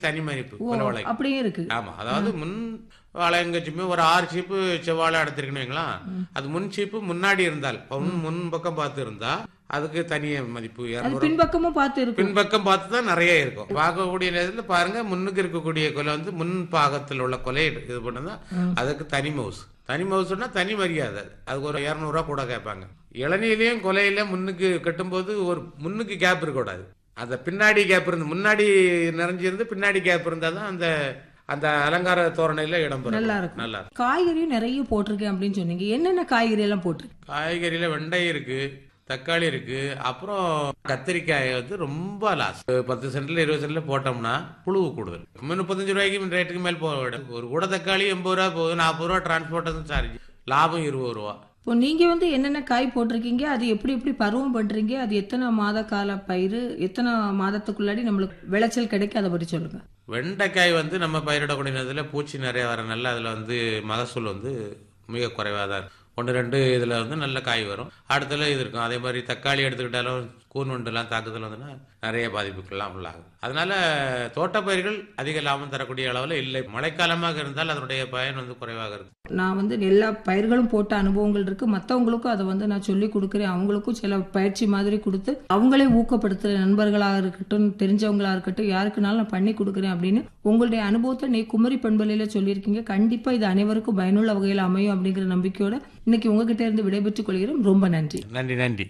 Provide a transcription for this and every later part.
தனி மதிப்பு ஓ கொலை வாழை அப்படியே இருக்கு ஆமா அதாவது முன் வாழைங்கச்சுமே ஒரு ஆறு சீப்பு செவ்வாழை எடுத்திருக்கணும் வைங்களா அது முன் சீப்பு முன்னாடி இருந்தால் இப்ப முன் முன் பக்கம் பார்த்து இருந்தா அதுக்கு தனிய மதிப்பு அது இருநூறு பின்பக்கமும் பார்த்து இருக்கும் பின்பக்கம் பார்த்து தான் நிறைய இருக்கும் பார்க்கக்கூடிய நேரத்தில் பாருங்க முன்னுக்கு இருக்கக்கூடிய கொலை வந்து முன் பாகத்தில் உள்ள கொலை இது பண்ணதா அதுக்கு தனி மவுஸ் தனி மவுஸ்னா தனி மரியாதை அதுக்கு ஒரு இரநூறுவா கூட கேட்பாங்க இளநிலையும் கொலையில முன்னுக்கு கட்டும்போது ஒரு முன்னுக்கு கேப் இருக்கக்கூடாது அந்த பின்னாடி கேப் இருந்து முன்னாடி நிறைஞ்சிருந்து பின்னாடி கேப் இருந்தால் தான் அந்த அந்த அலங்கார தோரணையில இடம் பெறும் நல்லா இருக்கும். நல்லா இருக்கும் காய்கறியும் நிறைய போட்டிருக்கேன் அப்படின்னு சொன்னீங்க என்னென்ன காய்கறி எல்லாம் போட்டிருக்கு காய்கறியில வெண்டை இருக்கு தக்காளி இருக்கு அப்புறம் கத்திரிக்காய் வந்து ரொம்ப லாஸ் பத்து சென்ட்ல இருபது சென்ட்ல போட்டோம்னா புழு கூடுதல் முப்பத்தஞ்சு ரூபாய்க்கு ரேட்டுக்கு மேல் போக விட ஒரு கூட தக்காளி எண்பது ரூபா போகுது நாற்பது ரூபா டிரான்ஸ்போர்ட்டேஷன் சார்ஜ் லாபம் இருபது ரூபா இப்போ நீங்க வந்து என்னென்ன காய் போட்டிருக்கீங்க அது எப்படி எப்படி பருவம் பண்றீங்க அது எத்தனை மாத கால பயிர் எத்தனை மாதத்துக்குள்ளாடி நம்மளுக்கு விளைச்சல் கிடைக்கும் அதை பற்றி சொல்லுங்க வெண்டைக்காய் வந்து நம்ம பயிரிடக்கூடிய நேரத்தில் பூச்சி நிறைய வரனால அதில் வந்து மகசூல் வந்து மிக குறைவாக தான் இருக்கும். ஒன்று ரெண்டு இதில் வந்து நல்ல காய் வரும் அடுத்தல இது இருக்கும் அதே மாதிரி தக்காளி எடுத்துக்கிட்டாலும் கூன் வண்டுலாம் தாக்குதல் வந்துன்னா நிறைய பாதிப்புக்கெல்லாம் உள்ளாகும் அதனால தோட்டப்பயிர்கள் அதிக லாபம் தரக்கூடிய அளவில் இல்லை மழைக்காலமாக இருந்தால் அதனுடைய பயன் வந்து குறைவாக இருக்கும் நான் வந்து எல்லா பயிர்களும் போட்ட அனுபவங்கள் இருக்கு மற்றவங்களுக்கும் அதை வந்து நான் சொல்லி கொடுக்குறேன் அவங்களுக்கும் சில பயிற்சி மாதிரி கொடுத்து அவங்களே ஊக்கப்படுத்துற நண்பர்களாக இருக்கட்டும் தெரிஞ்சவங்களா இருக்கட்டும் யாருக்குனாலும் நான் பண்ணி கொடுக்குறேன் அப்படின்னு உங்களுடைய அனுபவத்தை நீ குமரி பண்பலையில சொல்லியிருக்கீங்க கண்டிப்பா இது அனைவருக்கும் பயனுள்ள வகையில் அமையும் அப்படிங்கிற நம்பிக்கையோட இன்னைக்கு உங்ககிட்ட இருந்து விடைபெற்றுக் கொள்கிறேன் ரொம்ப நன்றி நன்றி நன்றி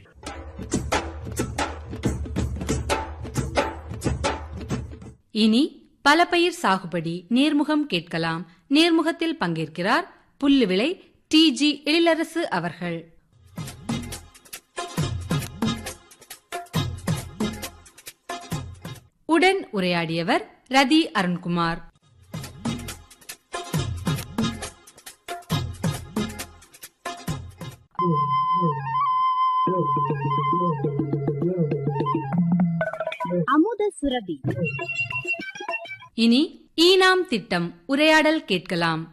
இனி பல பயிர் சாகுபடி நேர்முகம் கேட்கலாம் நேர்முகத்தில் பங்கேற்கிறார் புல்லுவிளை டி ஜி எழிலரசு அவர்கள் உடன் உரையாடியவர் ரதி அருண்குமார் அமுத சுரபி இனி ஈனாம் திட்டம் உரையாடல் கேட்கலாம்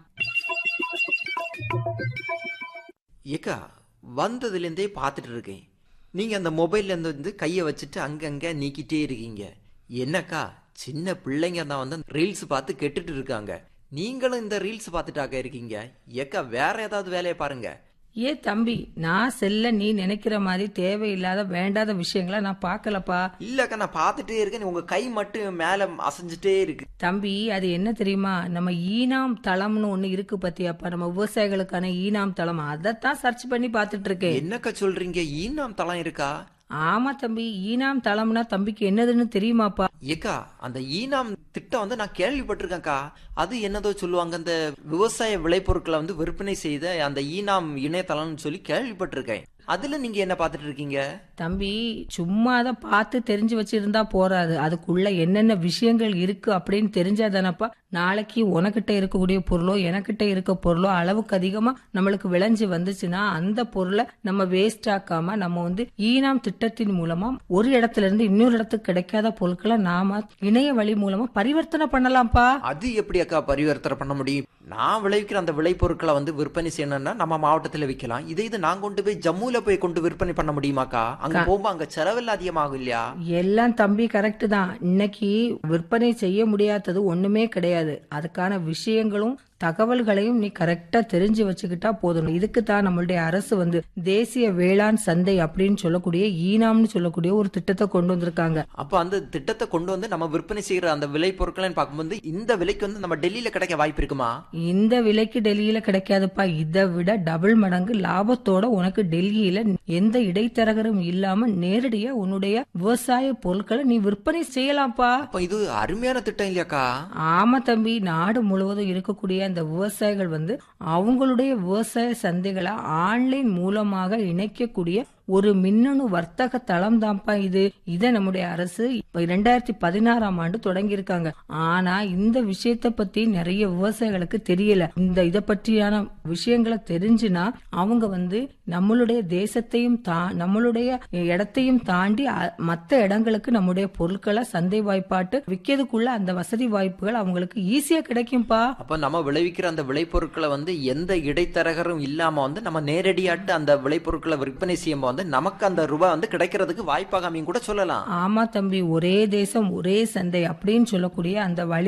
ஏக்கா வந்ததுலேருந்தே பார்த்துட்டு இருக்கேன் நீங்க அந்த மொபைல்ல இருந்து வந்து கையை வச்சுட்டு அங்கங்க நீக்கிட்டே இருக்கீங்க என்னக்கா சின்ன பிள்ளைங்க தான் வந்து ரீல்ஸ் பார்த்து கெட்டுட்டு இருக்காங்க நீங்களும் இந்த ரீல்ஸ் பார்த்துட்டாக்க இருக்கீங்க ஏக்கா வேற ஏதாவது வேலையை பாருங்க ஏ தம்பி நான் செல்ல நீ நினைக்கிற மாதிரி தேவையில்லாத வேண்டாத விஷயங்களை நான் பார்க்கலப்பா இல்லக்கா நான் பார்த்துட்டே இருக்கேன் உங்க கை மட்டும் மேல அசைஞ்சிட்டே இருக்கு தம்பி அது என்ன தெரியுமா நம்ம ஈனாம் தளம்னு ஒண்ணு இருக்கு பத்தியாப்பா நம்ம விவசாயிகளுக்கான ஈனாம் தளம் அதைத்தான் சர்ச் பண்ணி பார்த்துட்டு இருக்கேன் என்னக்கா சொல்றீங்க ஈனாம் தளம் இருக்கா ஆமா தம்பி ஈனாம் தளம்னா தம்பிக்கு என்னதுன்னு தெரியுமாப்பா ஏக்கா அந்த ஈனாம் திட்டம் வந்து நான் கேள்விப்பட்டிருக்கேன்க்கா அது என்னதோ சொல்லுவாங்க அந்த விவசாய விளைபொருட்களை வந்து விற்பனை செய்த அந்த ஈனாம் இணையதளம்னு சொல்லி கேள்விப்பட்டிருக்கேன் அதுல நீங்க என்ன பார்த்துட்டு இருக்கீங்க தம்பி சும்மா அதை பார்த்து தெரிஞ்சு வச்சிருந்தா போறாது அதுக்குள்ள என்னென்ன விஷயங்கள் இருக்கு அப்படின்னு தெரிஞ்சாதானப்பா நாளைக்கு உனக்கிட்ட இருக்கக்கூடிய பொருளோ எனக்கிட்ட இருக்க பொருளோ அளவுக்கு அதிகமா நம்மளுக்கு விளைஞ்சு வந்துச்சுன்னா அந்த பொருளை நம்ம வேஸ்ட் ஆக்காம நம்ம வந்து ஈனாம் திட்டத்தின் மூலமா ஒரு இடத்துல இருந்து இன்னொரு இடத்துக்கு கிடைக்காத பொருட்களை நாம இணைய வழி மூலமா பரிவர்த்தனை பண்ணலாம்ப்பா அது எப்படி அக்கா பரிவர்த்தனை பண்ண முடியும் நான் விளைவிக்கிற அந்த விளைபொருட்களை வந்து விற்பனை செய்யணும்னா நம்ம மாவட்டத்துல விற்கலாம் இதே இது நான் கொண்டு போய் ஜம்முல போய் கொண்டு விற்பனை பண்ண முடியுமாக்கா அங்க போகும்போது அங்க செலவெல்லாம் அதிகமாகும் இல்லையா எல்லாம் தம்பி கரெக்ட் தான் இன்னைக்கு விற்பனை செய்ய முடியாதது ஒண்ணுமே கிடையாது அதுக்கான விஷயங்களும் தகவல்களையும் நீ கரெக்டா தெரிஞ்சு வச்சுக்கிட்டா போதும் இதுக்கு தான் நம்மளுடைய அரசு வந்து தேசிய வேளாண் சந்தை அப்படின்னு சொல்லக்கூடிய ஈனாம்னு சொல்லக்கூடிய ஒரு திட்டத்தை கொண்டு வந்திருக்காங்க அப்ப அந்த திட்டத்தை கொண்டு வந்து நம்ம விற்பனை செய்யற அந்த விளைபொருட்களை பார்க்கும்போது இந்த விலைக்கு வந்து நம்ம டெல்லியில கிடைக்க வாய்ப்பு இருக்குமா இந்த விலைக்கு டெல்லியில கிடைக்காதுப்பா இதை விட டபுள் மடங்கு லாபத்தோட உனக்கு டெல்லியில எந்த இடைத்தரகரும் இல்லாம நேரடியா உன்னுடைய விவசாய பொருட்களை நீ விற்பனை செய்யலாம்ப்பா அப்ப இது அருமையான திட்டம் இல்லையாக்கா ஆமா தம்பி நாடு முழுவதும் இருக்கக்கூடிய அந்த விவசாயிகள் வந்து அவங்களுடைய விவசாய சந்தைகளை ஆன்லைன் மூலமாக இணைக்கக்கூடிய ஒரு மின்னணு வர்த்தக தளம் தான்ப்பா இது இதை நம்முடைய அரசு இரண்டாயிரத்தி பதினாறாம் ஆண்டு தொடங்கி இருக்காங்க ஆனா இந்த விஷயத்தை பத்தி நிறைய விவசாயிகளுக்கு தெரியல இந்த இத பற்றியான விஷயங்களை தெரிஞ்சுனா அவங்க வந்து நம்மளுடைய தேசத்தையும் தா நம்மளுடைய இடத்தையும் தாண்டி அ- மத்த இடங்களுக்கு நம்முடைய பொருட்களை சந்தை வாய்ப்பாட்டு விற்கிறதுக்குள்ள அந்த வசதி வாய்ப்புகள் அவங்களுக்கு ஈஸியா கிடைக்கும்பா அப்ப நம்ம விளைவிக்கிற அந்த விளைபொருட்களை வந்து எந்த இடைத்தரகரும் இல்லாம வந்து நம்ம நேரடியாட்டு அந்த விளைபொருட்களை விற்பனை செய்யும்போது வந்து நமக்கு அந்த ரூபாய் வந்து கிடைக்கிறதுக்கு வாய்ப்பாக அமையும் கூட சொல்லலாம் ஆமா தம்பி ஒரே தேசம் ஒரே சந்தை அப்படின்னு சொல்லக்கூடிய அந்த வழி